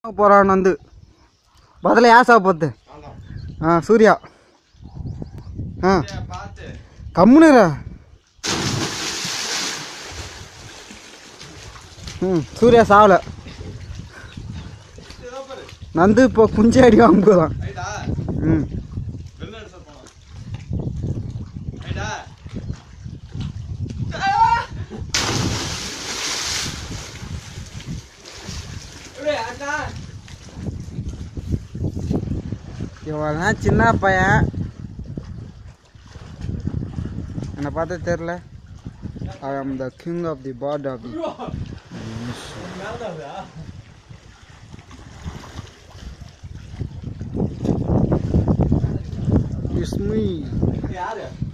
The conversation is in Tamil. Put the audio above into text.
போகிறான் வந்து பதில் யார் சாப்பிட்றது ஆ சூர்யா ஆ பார்த்து கம்முனுரா ம் சூர்யா சாவல நந்து இப்போ குஞ்சு அடி வாங்க போதான் ரைட்டா ம் வெளில எடுத்து போனோம் ரைட்டா அக்கா இவெல்லாம் சின்ன பையன் என்னை பார்த்தா தெரில I am the king of the pot of the it's me யாரு